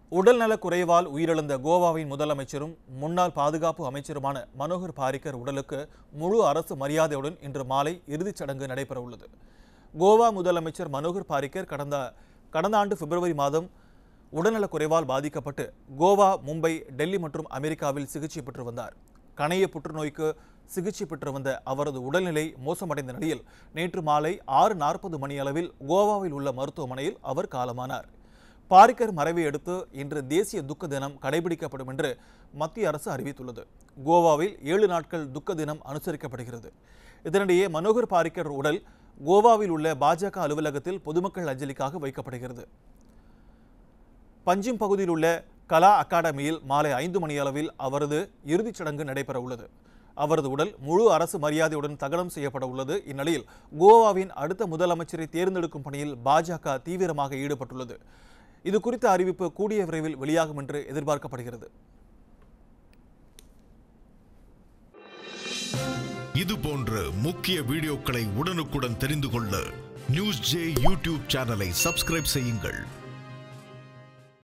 உடல்நலக் குறைவால் உயிரிழந்த கோவாவின் முதலமைச்சரும் முன்னாள் பாதுகாப்பு அமைச்சருமான மனோகர் பாரிக்கர் உடலுக்கு முழு அரசு மரியாதையுடன் இன்று மாலை இறுதிச் சடங்கு நடைபெறவுள்ளது கோவா முதலமைச்சர் மனோகர் பாரிக்கர் கடந்த கடந்த ஆண்டு பிப்ரவரி மாதம் உடல்நலக் குறைவால் பாதிக்கப்பட்டு கோவா மும்பை டெல்லி மற்றும் அமெரிக்காவில் சிகிச்சை பெற்று வந்தார் கணைய புற்றுநோய்க்கு சிகிச்சை பெற்று வந்த அவரது உடல்நிலை மோசமடைந்த நிலையில் நேற்று மாலை ஆறு நாற்பது மணி அளவில் கோவாவில் உள்ள மருத்துவமனையில் அவர் காலமானார் பாரிக்கர் மறைவை அடுத்து இன்று தேசிய துக்க தினம் கடைபிடிக்கப்படும் என்று மத்திய அரசு அறிவித்துள்ளது கோவாவில் ஏழு நாட்கள் துக்க தினம் அனுசரிக்கப்படுகிறது இதனிடையே மனோகர் பாரிக்கர் உடல் கோவாவில் உள்ள பாஜக அலுவலகத்தில் பொதுமக்கள் அஞ்சலிக்காக வைக்கப்படுகிறது பஞ்சிம் பகுதியில் உள்ள கலா அகாடமியில் மாலை ஐந்து மணி அளவில் அவரது இறுதிச் சடங்கு நடைபெற உள்ளது அவரது உடல் முழு அரசு மரியாதையுடன் தகனம் செய்யப்பட உள்ளது இந்நிலையில் கோவாவின் அடுத்த முதலமைச்சரை தேர்ந்தெடுக்கும் பணியில் பாஜக தீவிரமாக ஈடுபட்டுள்ளது இது குறித்த அறிவிப்பு கூடிய விரைவில் வெளியாகும் என்று எதிர்பார்க்கப்படுகிறது இது போன்ற முக்கிய வீடியோக்களை உடனுக்குடன் தெரிந்து கொள்ள நியூஸ் ஜே யூடியூப் சேனலை சப்ஸ்கிரைப் செய்யுங்கள்